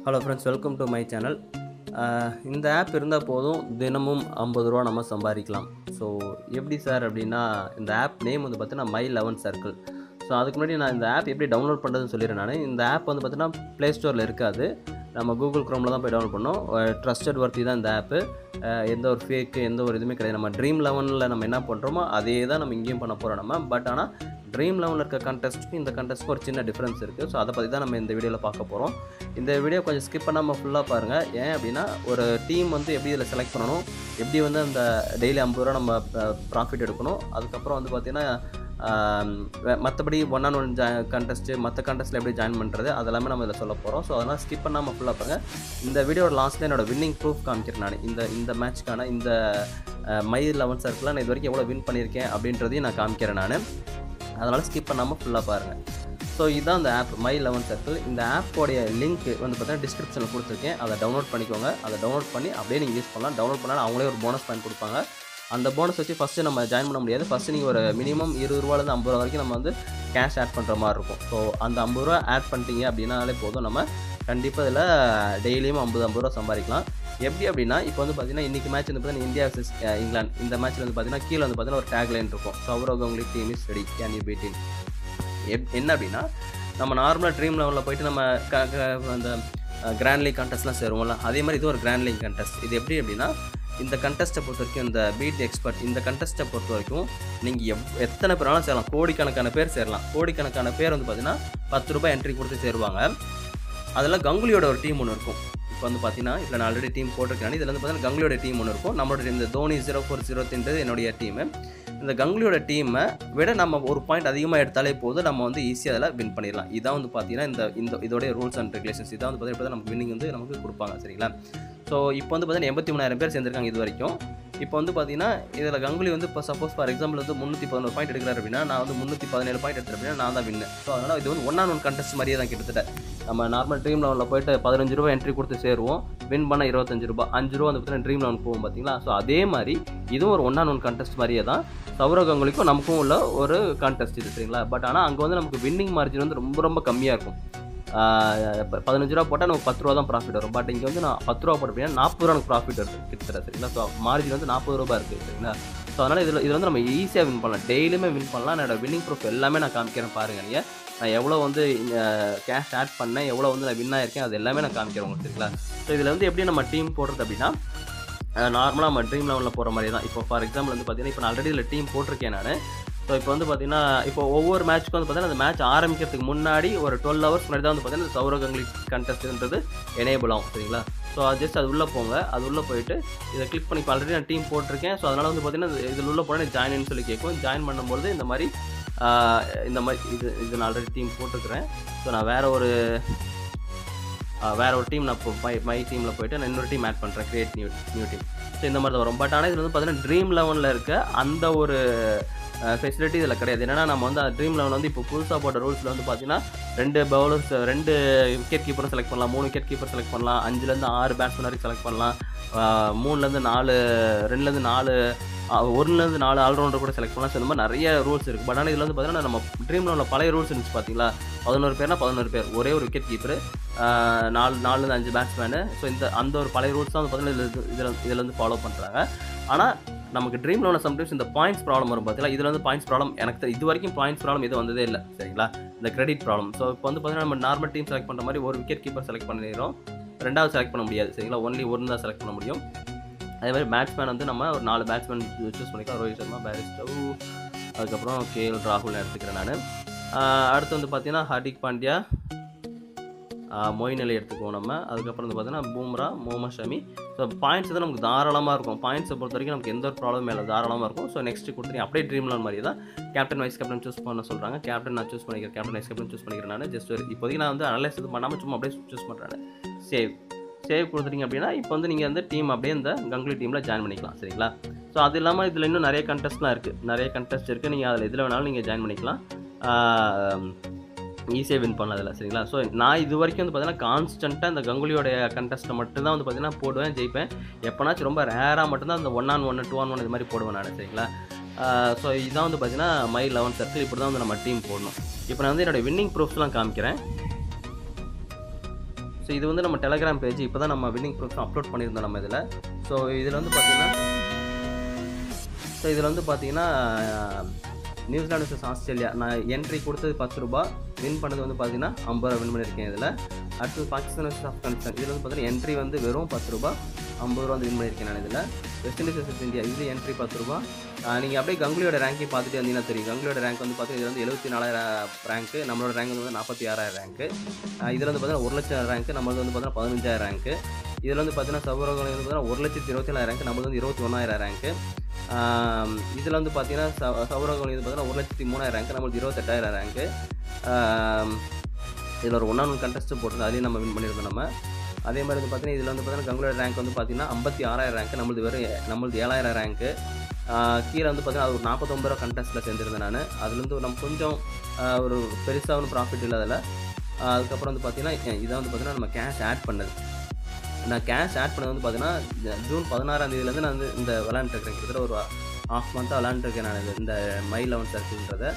hello friends welcome to my channel இந்த app இருந்தால் போதும் தினமும் ஐம்பது ரூபா நம்ம சம்பாதிக்கலாம் ஸோ எப்படி சார் அப்படின்னா இந்த ஆப் நேம் வந்து பார்த்தீங்கன்னா மை லெவன் சர்க்கிள் ஸோ அதுக்கு முன்னாடி நான் இந்த ஆப் எப்படி டவுன்லோட் பண்ணுறதுன்னு சொல்லிடுறேன் நான் இந்த ஆப் வந்து பார்த்தீங்கன்னா ப்ளே ஸ்டோரில் இருக்காது நம்ம கூகுள் க்ரோமில் தான் போய் டவுன்லோட் பண்ணோம் ட்ரஸ்டட் வர்த்தி தான் இந்த ஆப்பு எந்த ஒரு ஃபேக்கு எந்த ஒரு இதுவுமே கிடையாது நம்ம ட்ரீம் லெவனில் நம்ம என்ன பண்ணுறோமோ அதே தான் நம்ம இங்கேயும் பண்ண போகிறோம் நம்ம பட் ஆனால் ட்ரீம் லெவலில் இருக்க கண்டெஸ்ட்டுக்கும் இந்த கண்டெஸ்ட்டுக்கு ஒரு சின்ன டிஃப்ரென்ஸ் இருக்குது ஸோ அதை பற்றி தான் நம்ம இந்த வீடியோவில் பார்க்க போகிறோம் இந்த வீடியோ கொஞ்சம் ஸ்கிப் பண்ணாமல் ஃபுல்லாக பாருங்கள் ஏன் அப்படின்னா ஒரு டீம் வந்து எப்படி இதில் செலக்ட் பண்ணணும் எப்படி வந்து அந்த டெய்லி ஐம்பது ரூபா நம்ம ப்ராஃபிட் எடுக்கணும் அதுக்கப்புறம் வந்து பார்த்திங்கன்னா மற்றபடி ஒன் ஆன் ஒன் ஜா கண்டெஸ்ட்டு மற்ற கண்டெஸ்ட்டில் எப்படி ஜாயின் பண்ணுறது அதெல்லாமே நம்ம இதில் சொல்ல போகிறோம் ஸோ அதெல்லாம் ஸ்கிப் பண்ணாமல் ஃபுல்லாக பாருங்கள் இந்த வீடியோட லாஸ்ட்டில் என்னோட வின்னிங் ப்ரூஃப் காமிக்கிறேன் நான் இந்த இந்த மேட்ச்க்கான இந்த மை லெவன் சர்க்கிளில் நான் இது வரைக்கும் எவ்வளோ வின் பண்ணியிருக்கேன் அப்படின்றதையும் நான் காமிக்கிறேன் நான் அதனால் ஸ்கிப் பண்ணாமல் ஃபுல்லாக பாருங்கள் ஸோ இதுதான் இந்த ஆப் மை லெவன் சர்க்கிள் இந்த ஆப்போடைய லிங்க் வந்து பார்த்தீங்கன்னா டிஸ்கிரிப்ஷனில் கொடுத்துருக்கேன் அதை டவுன்லோட் பண்ணிக்கோங்க அதை டவுன்லோட் பண்ணி அப்படியே நீங்கள் யூஸ் பண்ணலாம் டவுன்லோட் பண்ணால் அவங்களே ஒரு போனஸ் பாயிண்ட் கொடுப்பாங்க அந்த போனஸ் வச்சு ஃபஸ்ட்டு நம்ம ஜாயின் பண்ண முடியாது ஃபஸ்ட்டு நீங்கள் ஒரு மினிமம் இருபது ரூபாலேருந்து ஐம்பது ரூபா வரைக்கும் நம்ம வந்து கேஷ் ஆட் பண்ணுற மாதிரி இருக்கும் ஸோ அந்த ஐம்பது ரூபா ஆட் பண்ணிட்டீங்க அப்படின்னாலே போதும் நம்ம கண்டிப்பாக இதில் டெய்லியும் ஐம்பது ஐம்பது ரூபா சம்பாதிக்கலாம் எப்படி அப்படின்னா இப்போ வந்து பார்த்தீங்கன்னா இன்றைக்கி மேட்ச் வந்து பார்த்தீங்கன்னா இந்தியா வர்சஸ் இங்கிலாந்து இந்த மேட்ச்சில் வந்து பார்த்தீங்கன்னா கீழே வந்து பார்த்தீங்கன்னா ஒரு டேக்லைன் இருக்கும் Sourav Ganguly team is ready can you beat இன் எப் என்ன அப்படின்னா நம்ம நார்மலாக ட்ரீம் லெவலில் போயிட்டு நம்ம க க- அந்த கிராண்ட் லீக் கண்டெஸ்ட்லாம் சேருவோம்ல அதே மாதிரி இது ஒரு கிராண்ட் லீக் கண்டெஸ்ட் இது எப்படி அப்படின்னா இந்த கண்டெஸ்ட்டை பொறுத்த வரைக்கும் இந்த பீட் எக்ஸ்பர்ட் இந்த கண்டெஸ்ட்டை பொறுத்த வரைக்கும் நீங்கள் எவ் எத்தனை பேர் வேணாலும் சேரலாம் கோடிக்கணக்கான பேர் சேரலாம் கோடிக்கணக்கான பேர் வந்து பார்த்தீங்கன்னா பத்து ரூபாய் என்ட்ரி கொடுத்து சேருவாங்க அதில் கங்குலியோட ஒரு டீம் ஒன்று இருக்கும் இப்போ வந்து பார்த்தீங்கன்னா இதில் நான் ஆல்ரெடி டீம் போட்டிருக்கேன் இதில் வந்து பார்த்தீங்கன்னா கங்குலியோட டீம் ஒன்று இருக்கும் நம்மளோட இந்த தோனி ஜீரோ ஃபோர் ஜீரோ த்ரீன்றது என்னுடைய டீமு இந்த கங்குலியோட டீமை விட நம்ம ஒரு பாயிண்ட் அதிகமாக எடுத்தாலே போதும் நம்ம வந்து ஈஸியாக அதில் வின் பண்ணிடலாம் இதான் வந்து பார்த்தீங்கன்னா இந்த இந்த இதோடைய ரூல்ஸ் அண்ட் ரெகுலேஷன்ஸ் இதான் வந்து பார்த்தீங்கன்னா நமக்கு வின்னிங் வந்து நமக்கு கொடுப்பாங்க சரிங்களா ஸோ இப்போ வந்து பார்த்தீங்கன்னா எண்பத்தி மூணாயிரம் பேர் சேர்ந்துருக்காங்க இது வரைக்கும் இப்போ வந்து பார்த்தீங்கன்னா இதில் கங்குலி வந்து இப்போ சப்போஸ் ஃபார் எக்ஸாம்பிள் வந்து முந்நூற்றி பதினோரு பாயிண்ட் எடுக்கிறாரு அப்படின்னா நான் வந்து முந்நூற்றி பதினேழு பாயிண்ட் எடுத்துறேன் அப்படின்னா நான் தான் வின்னு ஸோ அதனால் இது வந்து ஒன் ஆன் ஒன் கண்டெஸ்ட் மாதிரியே தான் கிட்டத்தட்ட நம்ம நார்மல் ட்ரீம் லெவலில் போயிட்டு பதினஞ்சு ரூபா என்ட்ரி கொடுத்து சேருவோம் வின் பண்ண இருபத்தஞ்சு ரூபா அஞ்சு ரூபா வந்து பார்த்தீங்கன்னா ட்ரீம் லெவன் போகும் பார்த்தீங்களா ஸோ அதே மாதிரி இதுவும் ஒரு ஒன் ஆன் ஒன் கண்டெஸ்ட் மாதிரியே தான் சௌரவ் கங்குலிக்கும் நமக்கும் உள்ள ஒரு கான்டெஸ்ட் இது சரிங்களா பட் ஆனால் அங்கே வந்து நமக்கு வின்னிங் மார்ஜின் வந்து ரொம்ப ரொம்ப கம்மியாக இருக்கும் ஆஹ் இப்ப பதினஞ்சு ரூபா போட்டால் நமக்கு பத்து ரூபா தான் ப்ராஃபிட் வரும் பட் இங்கே வந்து நான் பத்து ரூபா போட்டு அப்படின்னா நாற்பது ரூபா எனக்கு ப்ராஃபிட் வருது கிட்டத்தட்ட சரிங்களா ஸோ மார்ஜின் வந்து நாற்பது ரூபா இருக்குது சரிங்களா ஸோ அதனால் இதில் இதில் வந்து நம்ம ஈஸியாக வின் பண்ணலாம் டெய்லியுமே வின் பண்ணலாம் என்னோட வின்னிங் ப்ரூஃப் எல்லாமே நான் காமிக்கிறேன் பாருங்கள் நீங்கள் நான் எவ்வளோ வந்து கேஷ் ஆட் பண்ணேன் எவ்வளோ வந்து நான் வின் ஆயிருக்கேன் அது எல்லாமே நான் காமிக்கிறேன் உங்களுக்கு சரிங்களா ஸோ இதில் வந்து எப்படி நம்ம டீம் போடுறது அப்படின்னா நார்மலாக நம்ம ட்ரீம் லெவலில் போகிற மாதிரி தான் இப்போ ஃபார் எக்ஸாம்பிள் வந்து பார்த்தீங்கன்னா இப்போ நான் ஆல்ரெடி இதில் டீம் போட்டிருக்கேன் நான் ஸோ இப்போ வந்து பார்த்தீங்கன்னா இப்போ ஒவ்வொரு மேட்ச்க்கும் வந்து பார்த்தீங்கன்னா அந்த மேட்ச் ஆரம்பிக்கிறதுக்கு முன்னாடி ஒரு டுவெல் ஹவர்ஸ் முன்னாடி தான் வந்து பார்த்தீங்கன்னா இந்த சௌரவ் கங்குலி கண்டெஸ்ட்ன்றது எனேபிள் ஆகும் சரிங்களா ஸோ அது ஜஸ்ட் அது உள்ளே போங்க அது உள்ளே போயிட்டு இதை கிளிக் பண்ணி இப்போ ஆல்ரெடி நான் டீம் போட்டிருக்கேன் ஸோ அதனால் வந்து பார்த்தீங்கன்னா இதில் உள்ளே போனால் ஜாயின்னு சொல்லி கேட்கும் ஜாயின் பண்ணும்போது இந்த மாதிரி ஆஹ், இந்த மாதிரி இது இது நான் ஆல்ரெடி டீம் போட்டிருக்கிறேன் ஸோ நான் வேறு ஒரு ஆஹ், வேற ஒரு டீம் நான் இப்போ மை மை டீமில் போயிட்டு நான் இன்னொரு டீம் ஆட் பண்ணுறேன் create new new team so இந்த மாதிரி தான் வரும் பட் ஆனால் இது வந்து பார்த்தீங்கன்னா ட்ரீம் லெவனில் இருக்க அந்த ஒரு ஃபெசிலிட்டி இதில் கிடையாது என்னன்னா நம்ம வந்து ட்ரீம் லெவன் வந்து இப்போ புதுசாக போட்ட ரூல்ஸில் வந்து பார்த்தீங்கன்னா ரெண்டு பவுலர்ஸ் ரெண்டு விக்கெட் கீப்பரும் செலக்ட் பண்ணலாம் மூணு விக்கெட் கீப்பர் செலக்ட் பண்ணலாம் அஞ்சுலேருந்து ஆறு பேட்ஸ்மேன் வரைக்கும் செலக்ட் பண்ணலாம் ஆஹ் மூணுலேருந்து நாலு ரெண்டுலேருந்து நாலு ஆஹ் ஒன்றுலேருந்து நாலு ஆல்ரவுண்டர் கூட செலக்ட் பண்ணலாம் ஸோ இந்த மாதிரி நிறைய ரூல்ஸ் இருக்குது பட் ஆனால் இதில் வந்து பார்த்தீங்கன்னா நம்ம ட்ரீம் லெவனில் பழைய ரூல்ஸ் இருந்துச்சு பார்த்தீங்களா பதினோரு பேர்னா பதினோரு பேர் ஒரே ஒரு விக்கெட் கீப்பர் நாலு நாலுலேருந்து அஞ்சு பேட்ஸ்மேனு ஸோ இந்த அந்த ஒரு பழைய ரூல்ஸ் தான் வந்து பார்த்தீங்கன்னா இதில் இதில் இதில் வந்து ஃபாலோ பண்ணுறாங்க ஆனால் நமக்கு ட்ரீம் லோனில் சம்டைம்ஸ் இந்த பாயிண்ட்ஸ் ப்ராப்ளம் வரும் பார்த்தீங்களா இதில் வந்து பாயிண்ட்ஸ் ப்ராப்ளம் எனக்கு தெரி- இது வரைக்கும் பாயிண்ட்ஸ் ப்ராப்ளம் எதுவும் வந்ததே இல்லை சரிங்களா இந்த கிரெடிட் ப்ராப்ளம் ஸோ இப்போ வந்து பார்த்தீங்கன்னா நம்ம நார்மல் டீம் செலக்ட் பண்ணுற மாதிரி ஒரு விக்கெட் கீப்பர் செலக்ட் பண்ணிடுறோம் ரெண்டாவது செலக்ட் பண்ண முடியாது சரிங்களா ஒன்லி ஒன்று தான் செலக்ட் பண்ண முடியும் அதே மாதிரி பேட்ஸ்மேன் வந்து நம்ம ஒரு நாலு பேட்ஸ்மேன் சூஸ் பண்ணிக்கலாம் ரோஹித் சர்மா பேரிஸ்டவ் அதுக்கப்புறம் கேஎல் ராகுல் எடுத்துக்கிறேன் நான் அடுத்து வந்து பார்த்தீங்கன்னா ஹர்திக் பாண்டியா ஆஹ் மொயின் அலி எடுத்துக்குவோம் நம்ம அதுக்கப்புறம் வந்து பார்த்தீங்கன்னா பூம்ரா முகமது ஷமி ஸோ பாயிண்ட்ஸ் வந்து நமக்கு தாராளமாக இருக்கும் பாயிண்ட்ஸை பொறுத்த வரைக்கும் நமக்கு எந்த ஒரு ப்ராப்ளம் மேலே தாராளமாக இருக்கும் ஸோ நெக்ஸ்ட் கொடுத்துருங்க அப்படியே ட்ரீம் லோன் மாதிரி தான் கேப்டன் வைஸ் கேப்டன் சூஸ் பண்ண சொல்கிறாங்க கேப்டன் நான் சூஸ் பண்ணிக்கிறேன் கேப்டன் வைஸ் கேப்டன் சூஸ் பண்ணிக்கிறேன் நான் ஜஸ்ட் ஒரு இப்போதைக்கு நான் வந்து அனலைஸ் இது பண்ணாமல் சும்மா அப்படியே சூஸ் பண்ணுறேன் சேவ் சேவ் கொடுத்துட்டீங்க அப்படின்னா இப்போ வந்து நீங்கள் வந்து டீம் அப்படியே இந்த கங்குலி டீமில் ஜாயின் பண்ணிக்கலாம் சரிங்களா ஸோ அது இல்லாமல் இதில் இன்னும் நிறைய கண்டெஸ்ட்லாம் இருக்குது நிறைய கண்டெஸ்ட் இருக்குது நீங்கள் அதில் எதில் வேணாலும் நீங்கள் ஜாயின் பண்ணிக்கலாம் ஈஸியாக வின் பண்ணலாம் அதில் சரிங்களா ஸோ நான் இது வரைக்கும் வந்து பார்த்தீங்கன்னா கான்ஸ்டண்ட்டாக இந்த கங்குலியோடைய கண்டெஸ்ட்டை மட்டும்தான் வந்து பார்த்தீங்கன்னா போடுவேன் ஜெயிப்பேன் எப்போனாச்சும் ரொம்ப ரேராக மட்டும்தான் அந்த one on one two on one இது மாதிரி போடுவேன் நான் சரிங்களா ஸோ இதான் வந்து பார்த்தீங்கன்னா மை லெவன் சர்க்கிள் இப்படி தான் வந்து நம்ம டீம் போடணும் இப்போ நான் வந்து என்னோட வின்னிங் ப்ரூஃப்ஸ்லாம் காமிக்கிறேன் ஸோ இது வந்து நம்ம டெலகிராம் பேஜ் இப்போ தான் நம்ம வின்னிங் ப்ரூஃப் அப்லோட் பண்ணியிருந்தோம் நம்ம இதில் ஸோ இதில் வந்து பார்த்தீங்கன்னா ஸோ இதில் வந்து பார்த்தீங்கன்னா நியூசிலாந்து vs ஆஸ்திரேலியா நான் என்ட்ரி கொடுத்தது பத்து ரூபா வின் பண்ணது வந்து பார்த்தீங்கன்னா ஐம்பது ரூபா வின் பண்ணியிருக்கேன் இதில் அடுத்தது பாகிஸ்தான் vs ஆப்கானிஸ்தான் இதில் வந்து பார்த்தீங்கன்னா என்ட்ரி வந்து வெறும் பத்து ரூபா ஐம்பது ரூபா வந்து வின் பண்ணியிருக்கேன் நான் இதில் வெஸ்ட் இண்டீஸ் vs இந்தியா இது என்ட்ரி பத்து ரூபா நீங்கள் அப்படியே கங்குலியோட ரேங்கையும் பார்த்துட்டு வந்தீங்கன்னா தெரியும் கங்குலியோட ரேங்க் வந்து பார்த்தீங்கன்னா இது வந்து எழுபத்தி நாலாயிரம் ரேங்க்கு நம்மளோட ரேங்க் வந்து நாற்பத்தி ஆறாயிரம் ரேங்க்கு இதில் வந்து பார்த்தீங்கன்னா ஒரு லட்சம் ரேங்க்கு நம்மளது வந்து பார்த்தீங்கன்னா பதினஞ்சாயிரம் ரேங்க்கு இதில் வந்து பார்த்தீங்கன்னா சௌரவங்கள் வந்து பார்த்தீங்கன்னா ஒரு லட்சத்தி இருபத்தி ஏழாயிரம் ரேங்க் நம்மளது வந்து இருபத்தி ஒன்றாயிரம் ரேங்க்கு இதில் வந்து பார்த்தீங்கன்னா ச சௌரவங்கள் வந்து பார்த்தீங்கன்னா ஒரு லட்சத்தி மூணாயிரம் ரேங்க் நம்மளுக்கு இருபத்தெட்டாயிரம் ரேங்க்கு இதில் ஒரு ஒன்றாம் கண்டஸ்ட்டு போட்டு அதையும் நம்ம வின் பண்ணியிருந்தோம் நம்ம அதே மாதிரி வந்து பார்த்தீங்கன்னா இதில் வந்து பார்த்தீங்கன்னா கங்குலோட ரேங்க் வந்து பார்த்தீங்கன்னா ஐம்பத்தி ஆறாயிரம் ரேங்க் நம்மளது வெறும் எ- நம்மளது ஏழாயிரம் ரேங்க்கு கீழே வந்து பார்த்தீங்கன்னா அது ஒரு நாற்பத்தொம்பது ரூபா கண்டஸ்ட்டில் சேர்ந்துருந்தேன் நான் அதுலேருந்து நம்ம கொஞ்சம் ஆஹ் ஒரு பெருசாக ஒன்றும் ப்ராஃபிட் இல்லை அதில் அதுக்கப்புறம் வந்து பார்த்தீங்கன்னா இதை வந்து பார்த்தீங்கன்னா நம்ம கேஷ் ஆட் பண்ணது நான் கேஷ் ஆட் பண்ணது வந்து பார்த்தீங்கன்னா இந்த ஜூன் பதினாறாம் தேதியிலேருந்து நான் வந்து இந்த விளாண்டுருக்கேன் கிட்டத்தட்ட ஒரு ஆஃப் மந்த்தாக விளாண்டுருக்கேன் நான் இது- இந்த மை லெவன் சர்க்கிள்ன்றத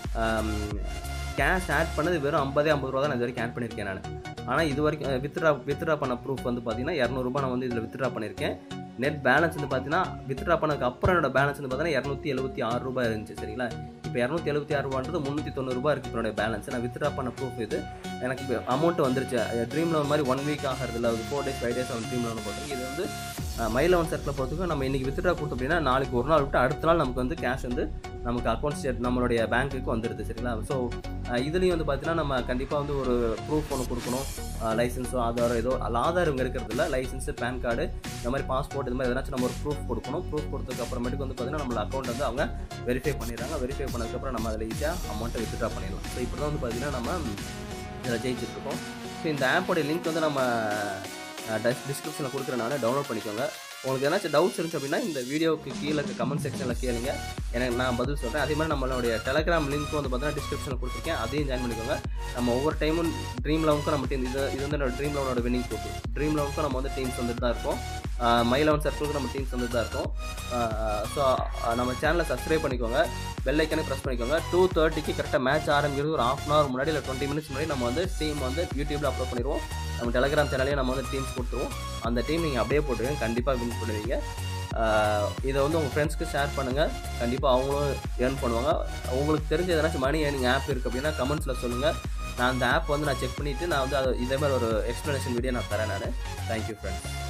கேஷ் ஆட் பண்ணது வெறும் ஐம்பதே ஐம்பது ரூபா தான் நான் இது வரைக்கும் ஆட் பண்ணியிருக்கேன் நான் ஆனால் இது வரைக்கும் வித்ட்ரா வித்ட்ரா பண்ண ப்ரூஃப் வந்து பார்த்தீங்கன்னா இரநூறுபா நான் வந்து இதில் வித்ட்ரா பண்ணியிருக்கேன் நெட் பேலன்ஸ் வந்து பார்த்தீங்கன்னா வித்ட்ரா பண்ணதுக்கு அப்புறம் என்னோட பேலன்ஸ் வந்து பார்த்தீங்கன்னா இரநூத்தி எழுபத்தி ஆறு ரூபாய் இருந்துச்சு சரிங்களா இப்போ இரநூத்தி எழுபத்தி ஆறு ரூபான்றது முந்நூற்றி தொண்ணூறுபா இருக்குது என்னோட பேலன்ஸ் நான் வித்ட்ரா பண்ண ப்ரூஃப் இது எனக்கு அமௌண்ட் வந்துருச்சு ட்ரீம் லோன் மாதிரி ஒன் வீக் ஆகிறது இல்லை ஒரு ஃபோர் டேஸ் ஃபைவ் டேஸ் அவன் ட்ரீம் லோன் போட்டு இது வந்து மை லெவன் சர்க்கில் பொறுத்துக்கும் நம்ம இன்றைக்கி வித்ட்ரா கொடுத்தோம் அப்படின்னா நாளைக்கு ஒரு நாள் விட்டு அடுத்த நாள் நமக்கு வந்து கேஷ் வந்து நமக்கு அக்கௌண்ட் ஸ்டேட் நம்மளுடைய பேங்க்குக்கு வந்துடுது சரிங்களா ஸோ இதுலேயும் வந்து பார்த்தீங்கன்னா நம்ம கண்டிப்பாக வந்து ஒரு ப்ரூஃப் ஒன்று கொடுக்கணும் லைசன்ஸோ ஆதாரோ ஏதோ அல்ல ஆதார் இங்கே இருக்கிறது இல்லை லைசன்ஸு பேன் கார்டு இந்த மாதிரி பாஸ்போர்ட் இந்த மாதிரி எதனாச்சும் நம்ம ஒரு ப்ரூஃப் கொடுக்கணும் ப்ரூஃப் கொடுத்ததுக்கு அப்புறமேட்டுக்கு வந்து பார்த்தீங்கன்னா நம்மளோட அக்கௌண்ட் வந்து அவங்க வெரிஃபை பண்ணிடுறாங்க வெரிஃபை பண்ணதுக்கப்புறம் நம்ம அதில் ஈஸியாக அமௌண்ட்டை வித்ட்ரா பண்ணிடலாம் ஸோ இப்படி தான் வந்து பார்த்தீங்கன்னா நம்ம இதில் ஜெயிச்சிட்டு இருக்கோம் ஸோ இந்த ஆப்போடைய லிங்க் வந்து நம்ம டிஸ்கிரிப்ஷனில் கொடுக்குறனால டவுன்லோட் பண்ணிக்கோங்க உங்களுக்கு ஏதாச்சும் டவுட்ஸ் இருந்துச்சு அப்படின்னா இந்த வீடியோக்கு கீழே இருக்க கமெண்ட் செக்ஷனில் கேளுங்க எனக்கு நான் பதில் சொல்கிறேன் அதே மாதிரி நம்மளுடைய டெலகிராம் லிங்க்கும் வந்து பார்த்தீங்கன்னா டிஸ்கிரிப்ஷனில் கொடுத்துருக்கேன் அதையும் ஜாயின் பண்ணிக்கோங்க நம்ம ஒவ்வொரு டைமும் ட்ரீம் லெவனுக்கும் நம்ம team- இது இது வந்து என்னோட ட்ரீம் லெவனோட வின்னிங் குரூப் ட்ரீம் லெவனுக்கும் நம்ம வந்து டீம்ஸ் வந்துட்டு தான் இருக்கோம் மை லெவன் சர்க்கிளுக்கு நம்ம டீம்ஸ் வந்துட்டு தான் இருக்கோம் ஸோ நம்ம சேனலை சப்ஸ்கிரைப் பண்ணிக்கோங்க பெல் ஐக்கனே ப்ரெஸ் பண்ணிக்கோங்க டூ தேர்ட்டிக்கு கரெக்டாக மேட்ச் ஆரம்பிக்கிறது ஒரு ஹாஃப் அன் ஹவர் முன்னாடி இல்லை டுவெண்ட்டி மினிட்ஸ் முன்னாடி நம்ம வந்து டீம் வந்து யூடியூப்பில் அப்லோட் பண்ணிடுவோம் நம்ம டெலகிராம் சேனலையும் நம்ம வந்து டீம்ஸ் கொடுத்துருவோம் அந்த டீம் நீங்கள் அப்படியே போட்டுருங்க கண்டிப்பாக வின் பண்ணுவீங்க ஆஹ் இதை வந்து உங்கள் ஃப்ரெண்ட்ஸ்க்கு ஷேர் பண்ணுங்கள் கண்டிப்பாக அவங்களும் ஏர்ன் பண்ணுவாங்க உங்களுக்கு தெரிஞ்ச எதனாச்சும் மணி ஏர்னிங் ஆப் இருக்குது அப்படின்னா கமெண்ட்ஸில் சொல்லுங்கள் நான் அந்த ஆப் வந்து நான் செக் பண்ணிவிட்டு நான் வந்து அது இதே மாதிரி ஒரு எக்ஸ்ப்ளனேஷன் வீடியோ நான் தரேன் நான் தேங்க்யூ ஃப்ரெண்ட்ஸ்